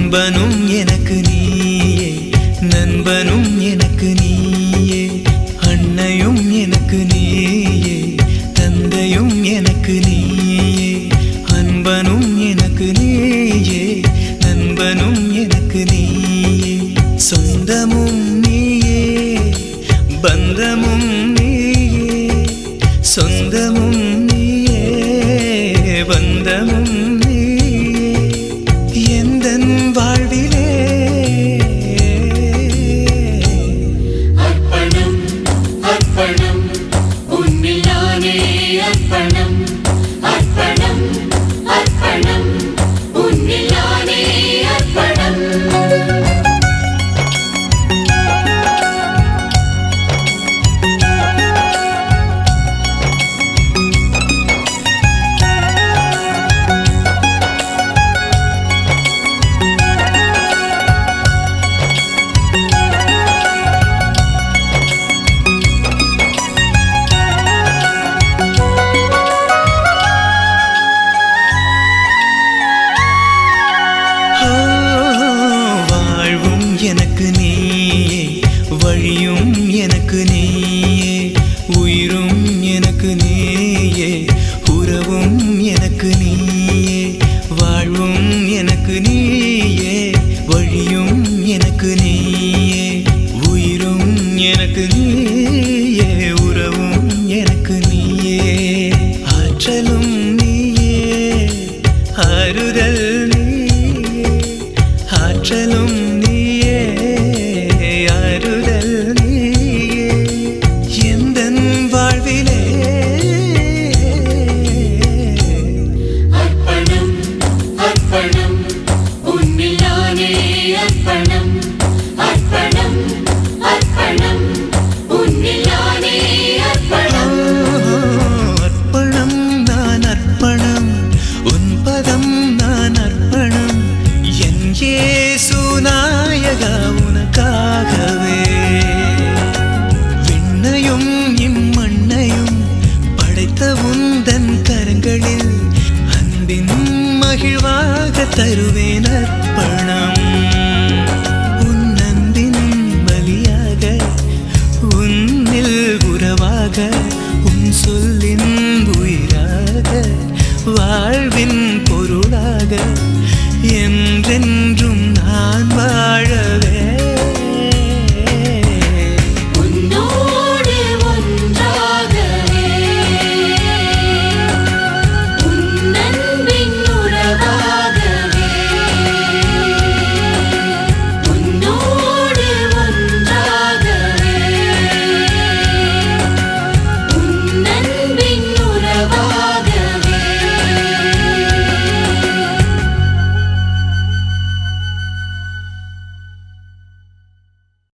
அன்பனும் எனக்கு நீயே நண்பனும் எனக்கு நீயே அன்னையும் எனக்கு நீயே தந்தையும் எனக்கு நீயே அன்பனும் எனக்கு நீயே நண்பனும் எனக்கு நீயே சொந்தமும் நீயே பந்தமும் நீயே சொந்தமும் நீயே பந்தமும் நீயே எந்தன் வாழ்விலே அர்ப்பணம் அர்ப்பணம் உன்னில் நானே அர்ப்பணம் அர்ப்பணம் அர்ப்பணம் உன்னில் நானே அர்ப்பணம் ஓ, வாழ்வும் எனக்கு நீயே வழியும் எனக்கு நீயே உயிரும் எனக்கு நீயே உறவும் எனக்கு நீயே வாழ்வும் எனக்கு நீயே வழியும் எனக்கு நீயே உயிரும் எனக்கு நீயே உறவும் எனக்கு நீயே ஆற்றலும் நீயே ஆறுதல் நீயே ஆற்றலும் நீயே ஆறுதல் நீயே எந்தன் வாழ்விலே அர்ப்பணம் அர்ப்பணம் உன்னில் நானே அர்ப்பணம் அர்ப்பணம் அர்ப்பணம் உன்னில் நானே அர்ப்பணம் அர்ப்பணம் நான் அர்ப்பணம் உன் பதம் நான் அர்ப்பணம் என் இயேசு நாயகா உனக்காகவே விண்ணையும் இம்மண்ணையும் படைத்த உந்தன் கரங்களில் அன்பின் மகிழ்வாக தருவேன் அர்ப்பணம் உன் அன்பின் பலியாக உன்னில் உறவாக உன் சொல்லின் உயிராக வாழ்வின் பொருளாக என்றென்